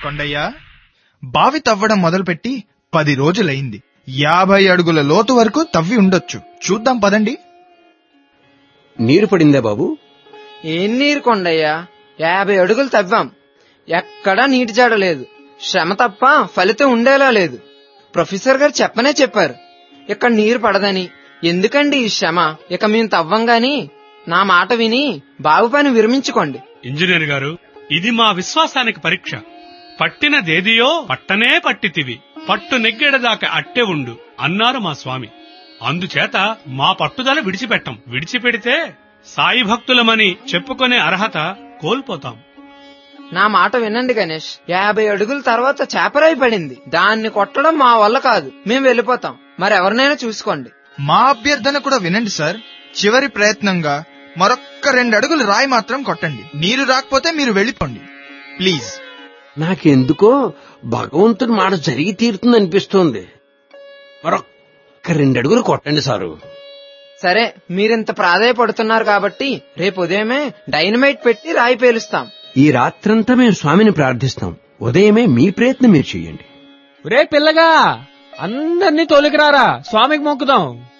కొండయ్య బావి తవ్వడం మొదలుపెట్టి పది రోజులైంది యాభై అడుగుల లోతు వరకు తవ్వి ఉండొచ్చు చూద్దాం పదండి నీరు పడిందా బాబు ఏం నీరు కొండయ్యా యాభై అడుగులు తవ్వాం ఎక్కడా నీటి జాడ లేదు శ్రమ తప్ప ఫలితం ఉండేలా లేదు ప్రొఫెసర్ గారు చెప్పనే చెప్పారు ఇక్కడ నీరు పడదని ఎందుకండి ఈ శ్రమ ఇక మేము తవ్వం గాని నా మాట విని బాగు పని విరమించుకోండి ఇంజనీర్ గారు ఇది మా విశ్వాసానికి పరీక్ష పట్టినదేదియో పట్టనే పట్టితివి పట్టు నెగ్గెడదాకా అట్టే ఉండు అన్నారు మా స్వామి అందుచేత మా పట్టుదల విడిచిపెట్టం విడిచిపెడితే సాయి భక్తులమని చెప్పుకునే అర్హత కోల్పోతాం నా మాట వినండి గణేష్ యాభై అడుగుల తర్వాత చేపరాయి పడింది దాన్ని కొట్టడం మా వల్ల కాదు మేము వెళ్ళిపోతాం మరెవరినైనా చూసుకోండి మా అభ్యర్థన కూడా వినండి సార్ చివరి ప్రయత్నంగా మరొక్క రెండు అడుగులు రాయి మాత్రం కొట్టండి నీరు రాకపోతే మీరు వెళ్ళిపోండి ప్లీజ్ నాకెందుకో భగవంతుడి మాట జరిగి తీరుతుందనిపిస్తోంది మరొక్క రెండు అడుగులు కొట్టండి సారు సరే మీరింత ప్రాధాయపడుతున్నారు కాబట్టి రేపు ఉదయమే డైనమైట్ పెట్టి రాయి పేలుస్తాం ఈ రాత్రంతా మేము స్వామిని ప్రార్థిస్తాం ఉదయమే మీ ప్రయత్నం మీరు చెయ్యండి రే పిల్లగా అందరినీ తోలికిరారా స్వామికి మొక్కుదాం